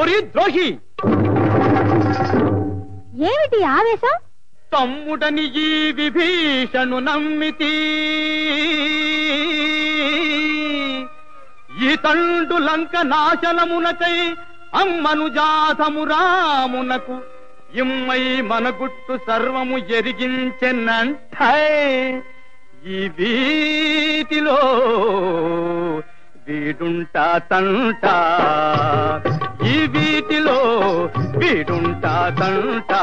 ఒరి ద్రోహి ఏమిటి ఆవేశం తమ్ముడని ఈ విభీషణు నమ్మితి ఈ తండు లంక నాశనమునకై అమ్మను జాతము రామునకు ఇమ్మై మన గుట్టు సర్వము ఎరిగించెనంటే ఈ వీటిలో వీడుంటా తంట ఈ వీటిలో వీడుంటా తంట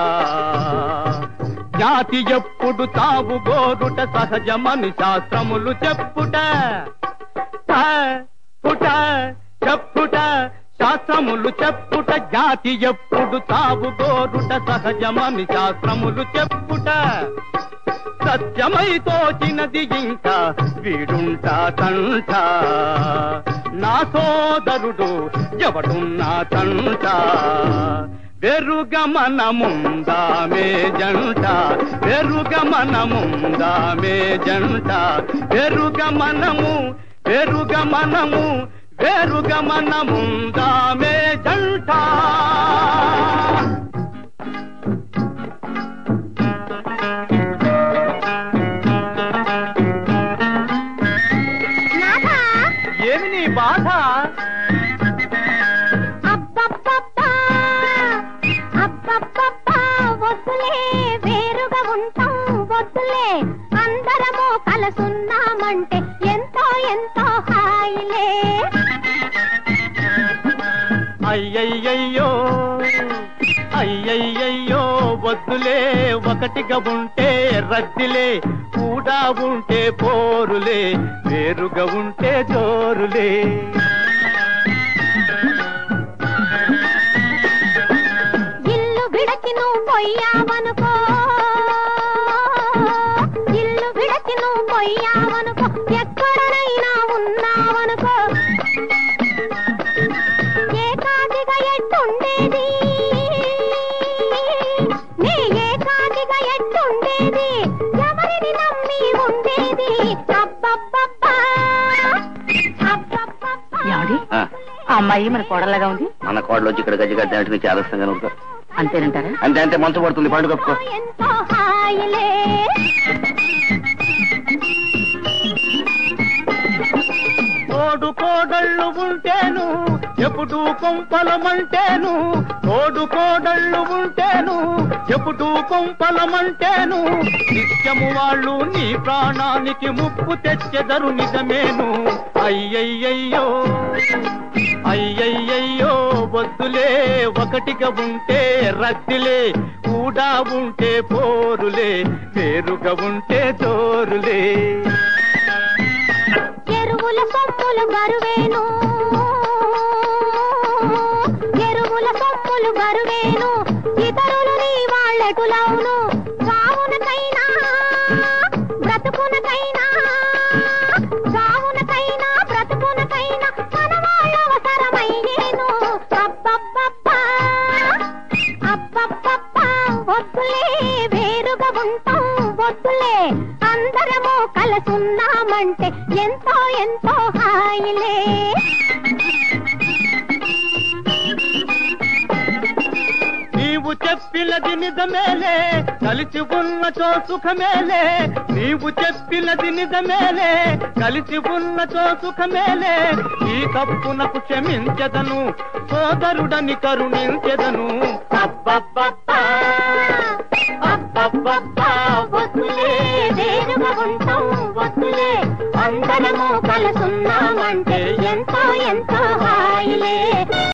జాతి ఎప్పుడు తావు గోరుట సహజమని శాస్త్రములు చెప్పుట ట, పుట చెప్పుట శాస్త్రములు చెప్పుట జాతి ఎప్పుడు తావు గోరుట సహజమని శాస్త్రములు చెప్పుట సత్యమై తోచినది ఇంకా వీడుంటా తంట నా సోదరుడు ఎవడున్నా తంట వెరుగమన ముందామే జంట వెరుగమన ముందామే జంట వెరుగమనము వెరుగమనము వెరుగమన ముందామే జంట నాథా ఏమి నీ బాధ అబ్బబ్బబ్బా అబ్బబ్బబ్బా వద్దులే వేరుగా ఉంటాం వద్దులే అందరము కలసున్నామంటే ఎంతో ఎంతో హాయిలే అయ్యయ్యయ్యో అయ్యయ్యయ్యో వద్దులే ఒకటిగా ఉంటే రద్దిలే కూడా ఉంటే పోరులే వేరుగా ఉంటే జోరులే ఇల్లు విడచి నువ్వు పోయావనుకో ఇల్లు విడచి నువ్వు పోయావనుకో ఎక్కడనైనా ఉన్నావనుకో ఏకాదిగా ఎట్టుండేది నీ ఏకాదిగా ఎట్టుండేది ఎవరిని నమ్మి ఉండేది అబ్బబ్బబ్బా అబ్బబ్బబ్బా ఏమండి? ఆ అమ్మాయి మన కోడలాగా ఉంది మన కోడలు వచ్చి ఇక్కడ గజ్జి కట్టినట్టు మీకు ఆలస్యంగా ఉంటారు అంతేనంటారా అంతే అంతే మంచు పడుతుంది పండుగ కప్పుకో ఎంతో హాయిలే తోడు కోడళ్ళు ఉంటేను ఎప్పుడు కొంపలమంటేను తోడు కోడళ్ళు ఉంటేను ఎప్పుడు కొంపలమంటేను నిత్యము వాళ్ళు నీ ప్రాణానికి ముప్పు తెచ్చెదరు నిజమేను అయ్యయ్యయ్యో అయ్యయ్యయ్యో వద్దులే ఒకటిగా ఉంటే రద్దిలే కూడా ఉంటే పోరులే వేరుగా ఉంటే జోరులే ఎరువుల సొమ్ములు బరువేను ఎరువుల సొమ్ములు బరువేను ఇతరులు నీ వాళ్ళెటులవును చావునకైనా బ్రతుకునకైనా చావునకైనా బ్రతుకునకైనా మన వాళ్ళ అవసరమయ్యేను అబ్బబ్బబ్బా అబ్బబ్బబ్బా వద్దులే వేరుగా ఉంటాం వద్దులే అందరము కలసున్నామంటే ఎంతో ఎంతో హాయిలే నీవు చెప్పినది నిజమేలే కలిసి ఉన్నచో సుఖమేలే నీవు చెప్పినది నిజమేలే కలిసి ఉన్నచో సుఖమేలే ఈ తప్పునకు క్షమించెదను సోదరుడని కరుణించెదను అబ్బబ్బబ్బా అబ్బబ్బబ్బా వద్దులే వేరుగా ఉంటాం వద్దులే అందరము కలసున్నామంటే ఎంతో ఎంతో హాయిలే